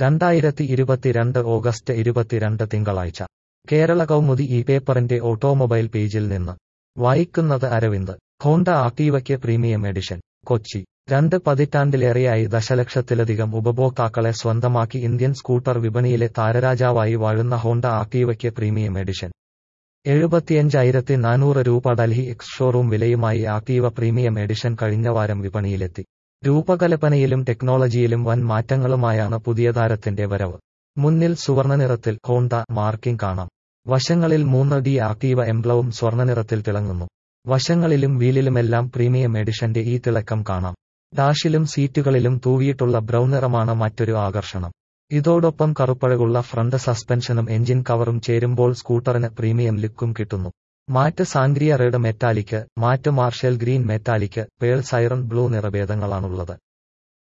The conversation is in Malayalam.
രണ്ടായിരത്തി ഇരുപത്തിരണ്ട് ഓഗസ്റ്റ് ഇരുപത്തിരണ്ട് തിങ്കളാഴ്ച കേരള കൗമുദി ഈ പേപ്പറിന്റെ ഓട്ടോമൊബൈൽ പേജിൽ നിന്ന് വായിക്കുന്നത് അരവിന്ദ് ഹോണ്ട ആക്ടീവയ്ക്ക് പ്രീമിയം എഡിഷൻ കൊച്ചി രണ്ട് പതിറ്റാണ്ടിലേറെയായി ദശലക്ഷത്തിലധികം ഉപഭോക്താക്കളെ സ്വന്തമാക്കി ഇന്ത്യൻ സ്കൂട്ടർ വിപണിയിലെ താരരാജാവായി വാഴുന്ന ഹോണ്ട ആക്ടീവയ്ക്ക് പ്രീമിയം എഡിഷൻ എഴുപത്തിയഞ്ചായിരത്തി നാനൂറ് രൂപ ഡൽഹി എക്സ് ഷോറൂം വിലയുമായി ആക്ടീവ പ്രീമിയം എഡിഷൻ കഴിഞ്ഞവാരം വിപണിയിലെത്തി രൂപകൽപ്പനയിലും ടെക്നോളജിയിലും വൻ മാറ്റങ്ങളുമായാണ് പുതിയ താരത്തിന്റെ വരവ് മുന്നിൽ സുവർണ്ണ നിറത്തിൽ ഹോണ്ട മാർക്കിംഗ് കാണാം വശങ്ങളിൽ മൂന്ന് ഡി ആക്ടീവ എംബ്ലവും സ്വർണ്ണനിറത്തിൽ തിളങ്ങുന്നു വശങ്ങളിലും വീലിലുമെല്ലാം പ്രീമിയം എഡിഷന്റെ ഈ തിളക്കം കാണാം ഡാഷിലും സീറ്റുകളിലും തൂവിയിട്ടുള്ള ബ്രൗൺ നിറമാണ് മറ്റൊരു ആകർഷണം ഇതോടൊപ്പം കറുപ്പഴകുള്ള ഫ്രണ്ട് സസ്പെൻഷനും എഞ്ചിൻ കവറും ചേരുമ്പോൾ സ്കൂട്ടറിന് പ്രീമിയം ലുക്കും കിട്ടുന്നു matte sangria red metallic matte marshal green metallic pearl siren blue നിറഭേദങ്ങളാണുള്ളത്